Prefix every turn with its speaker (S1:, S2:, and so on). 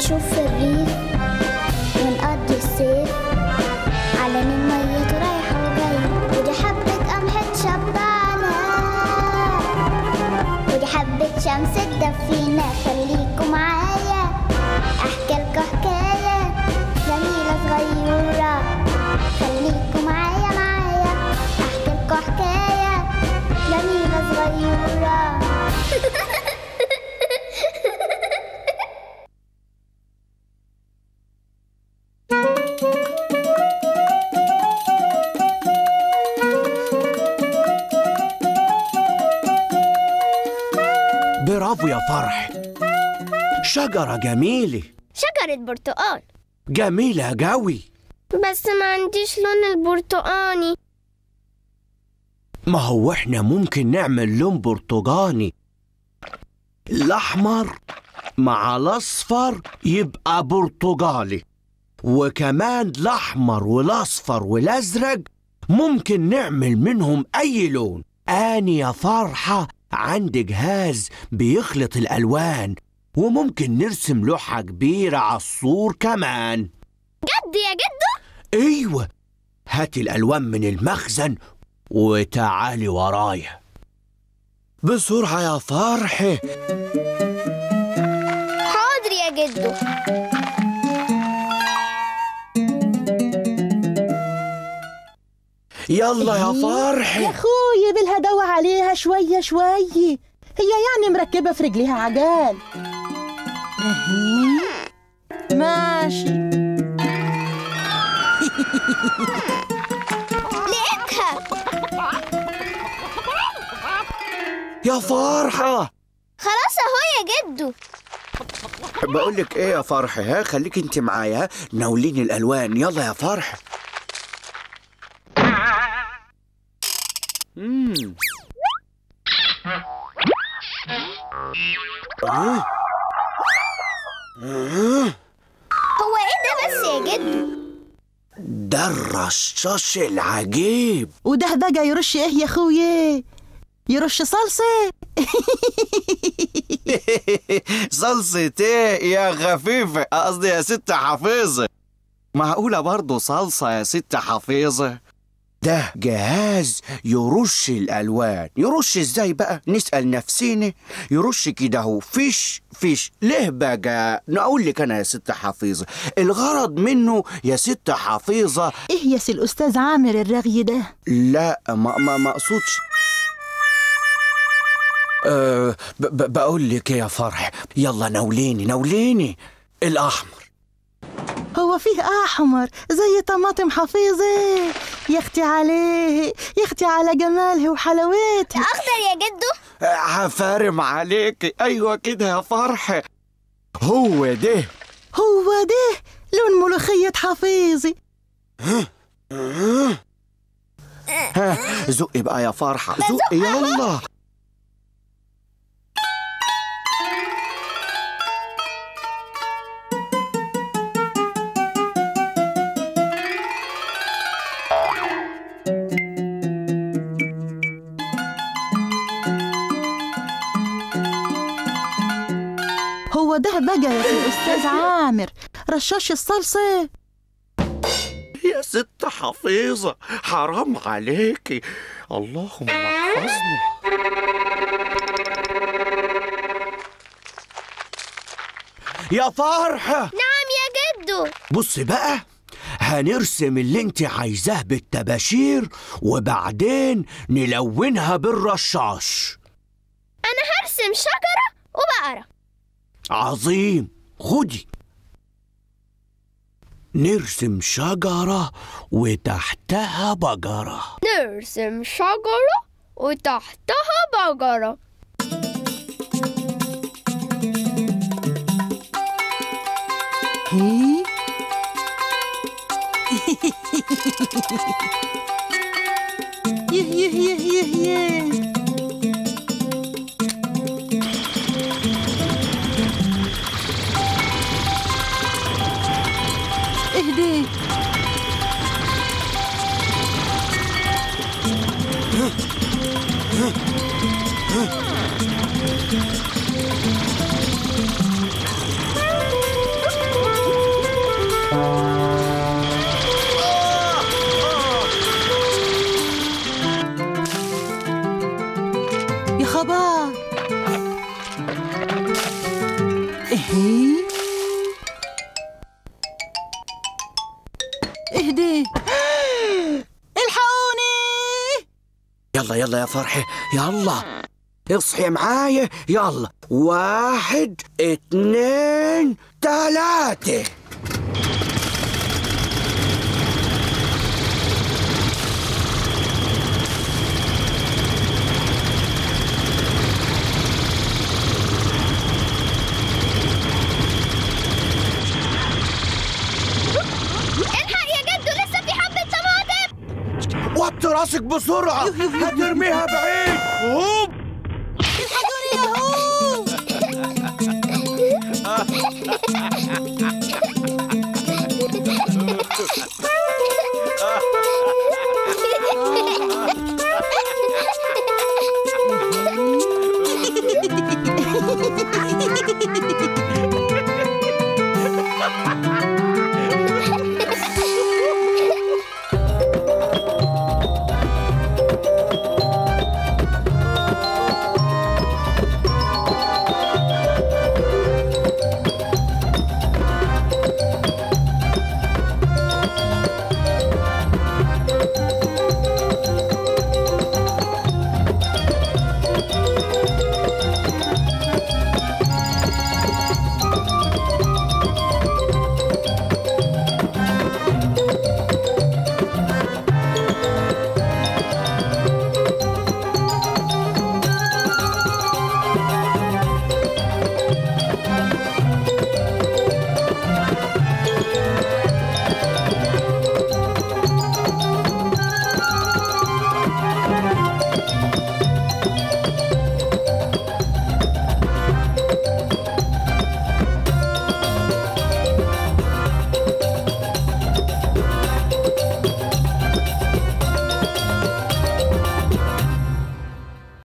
S1: نشوف في الريف ونقضي الصيف على مين ميته رايحة وجاية ودي حبة قمحة شبعنا ودي حبة شمس تدفينا خليكوا معايا احكي لكوا حكاية جميلة صغيرة خليكوا معايا معايا احكي لكوا حكاية جميلة صغيرة
S2: برافو يا فرح شجرة جميلة
S1: شجرة برتقال
S2: جميلة جوي
S1: بس ما عنديش لون البرتقاني
S2: ما هو احنا ممكن نعمل لون برتقاني الأحمر مع الأصفر يبقى برتقالي وكمان الأحمر والأصفر والأزرق ممكن نعمل منهم أي لون أني يا فرحة عندي جهاز بيخلط الألوان وممكن نرسم لوحة كبيرة على السور كمان
S1: جد يا جدو
S2: ايوه هاتي الالوان من المخزن وتعالي ورايا بسرعه يا فرحه
S1: حاضر يا جدو
S2: يلا يا
S3: يا
S2: فرحه
S3: اخوي بالهدوى عليها شوية شوية هي يعني مركبة في رجليها عجال أهي. ماشي
S1: لقيتها
S2: يا فرحه
S1: خلاص اهو يا جدو
S2: بقول لك ايه يا فرحه ها خليك انت معايا ها؟ ناوليني الالوان يلا يا فرحه مم. آه. آه.
S1: هو ايه ده بس يا جدو
S2: ده الرشاش العجيب
S3: وده بقى يرش ايه يا اخويا يرش صلصة
S4: صلصة ايه يا خفيفة قصدي يا ست حفيظة معقولة برضه صلصة يا ست حفيظة
S2: ده جهاز يرش الالوان يرش ازاي بقى نسال نفسينا يرش كده اهو فيش فيش ليه بقى نقول لك انا يا ست حفيظه الغرض منه يا ست حفيظه
S3: ايه يا سي الاستاذ عامر الرغي ده
S2: لا ما ما ما اقصدش أه ب- ب- بقول لك إيه يا فرح يلا ناوليني ناوليني الاحمر
S3: هو فيه احمر زي طماطم حفيظة يا اختي عليه يا اختي على جمالها وحلاوتها
S1: اخضر يا جدو
S4: عفارم عليك ايوه كده يا فرحة هو ده
S3: هو ده لون ملوخية حفيظي
S2: ها زقي بقى يا فرحه زقي يلا
S3: هو ده بقى يا سي الاستاذ عامر رشاش الصلصة
S2: يا ست حفيظة حرام عليكي اللهم احفظنا يا فرحة
S1: نعم يا جدو
S2: بص بقى هنرسم اللي انت عايزاه بالتباشير وبعدين نلونها بالرشاش
S1: انا هرسم شجرة وبقرة
S2: عظيم خدي نرسم شجرة وتحتها بجرة
S1: نرسم شجرة وتحتها بجرة
S3: هي يه يه يه يه يه اهدي إيه اهدي الحقوني
S2: يلا يلا يا فرحة يلا اصحي معايا يلا واحد اتنين تلاتة
S1: الحق يا جدو لسه في حبة طماطم
S2: وطي راسك بسرعة هترميها بعيد هوب
S3: الحقوني يا هو